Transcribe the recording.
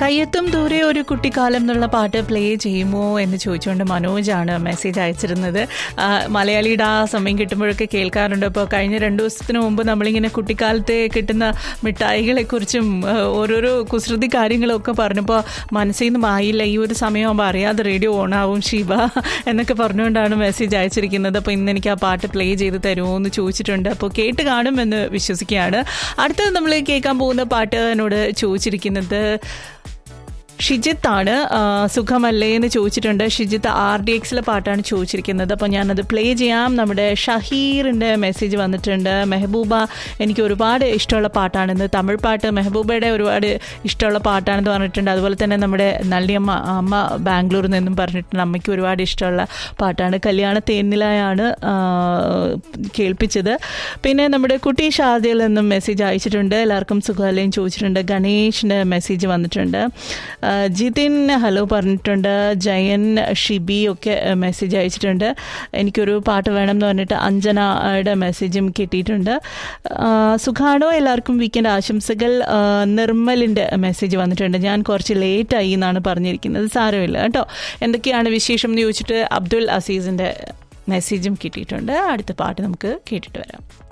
കയ്യെത്തും ദൂരെ ഒരു കുട്ടിക്കാലം എന്നുള്ള പാട്ട് പ്ലേ ചെയ്യുമോ എന്ന് ചോദിച്ചുകൊണ്ട് മനോജാണ് മെസ്സേജ് അയച്ചിരുന്നത് ആ, മലയാളിയുടെ ആ സമയം കിട്ടുമ്പോഴൊക്കെ കേൾക്കാറുണ്ട് അപ്പോൾ കഴിഞ്ഞ രണ്ടു ദിവസത്തിന് മുമ്പ് നമ്മളിങ്ങനെ കുട്ടിക്കാലത്തെ കിട്ടുന്ന മിഠായികളെക്കുറിച്ചും ആ, ഓരോരോ കുസൃതി കാര്യങ്ങളും ഒക്കെ പറഞ്ഞപ്പോൾ മനസ്സിൽ നിന്നും ആയില്ല ഈ ഒരു സമയമാകുമ്പോൾ അറിയാതെ റേഡിയോ ഓണാവും ശിവ എന്നൊക്കെ പറഞ്ഞുകൊണ്ടാണ് മെസ്സേജ് അയച്ചിരിക്കുന്നത് അപ്പോൾ ഇന്ന് എനിക്ക് ആ പാട്ട് പ്ലേ ചെയ്ത് തരുമോ എന്ന് ചോദിച്ചിട്ടുണ്ട് അപ്പോൾ കേട്ട് കാണുമെന്ന് വിശ്വസിക്കുകയാണ് അടുത്തത് നമ്മൾ കേൾക്കാൻ പോകുന്ന പാട്ട് എന്നോട് ചോദിച്ചിരിക്കുന്നത് ഷിജിത്ത് ആണ് ആ, സുഖമല്ലേ എന്ന് ചോദിച്ചിട്ടുണ്ട് ഷിജിത്ത് ആർ ഡി എക്സിലെ പാട്ടാണ് ചോദിച്ചിരിക്കുന്നത് അപ്പോൾ ഞാനത് പ്ലേ ചെയ്യാം നമ്മുടെ ഷഹീറിൻ്റെ മെസ്സേജ് വന്നിട്ടുണ്ട് മെഹബൂബ എനിക്ക് ഒരുപാട് ഇഷ്ടമുള്ള പാട്ടാണിന്ന് തമിഴ് പാട്ട് മെഹബൂബയുടെ ഒരുപാട് ഇഷ്ടമുള്ള പാട്ടാണെന്ന് പറഞ്ഞിട്ടുണ്ട് അതുപോലെ തന്നെ നമ്മുടെ നള്ളിയമ്മ അമ്മ ബാംഗ്ലൂരിൽ നിന്നും പറഞ്ഞിട്ടുണ്ട് അമ്മയ്ക്ക് ഒരുപാട് ഇഷ്ടമുള്ള പാട്ടാണ് കല്യാണ തേന്നിലായാണ് ആ, കേൾപ്പിച്ചത് പിന്നെ നമ്മുടെ കുട്ടി ഷാദിയിൽ നിന്നും മെസ്സേജ് അയച്ചിട്ടുണ്ട് എല്ലാവർക്കും സുഖമല്ലേയും ചോദിച്ചിട്ടുണ്ട് ഗണേഷിൻ്റെ മെസ്സേജ് വന്നിട്ടുണ്ട് ആ, ജിതിൻ ഹലോ പറഞ്ഞിട്ടുണ്ട് ജയൻ ഷിബി ഒക്കെ മെസ്സേജ് അയച്ചിട്ടുണ്ട് എനിക്കൊരു പാട്ട് വേണം എന്ന് പറഞ്ഞിട്ട് അഞ്ജനയുടെ മെസ്സേജും കിട്ടിയിട്ടുണ്ട് ആ, സുഖാണോ എല്ലാവർക്കും വീക്കെൻഡ് ആശംസകൾ ആ, നിർമ്മലിൻ്റെ മെസ്സേജ് വന്നിട്ടുണ്ട് ഞാൻ കുറച്ച് ലേറ്റായി എന്നാണ് പറഞ്ഞിരിക്കുന്നത് സാരമില്ല കേട്ടോ എന്തൊക്കെയാണ് വിശേഷം എന്ന് ചോദിച്ചിട്ട് അബ്ദുൽ അസീസിൻ്റെ മെസ്സേജും കിട്ടിയിട്ടുണ്ട് അടുത്ത പാട്ട് നമുക്ക് കേട്ടിട്ട് വരാം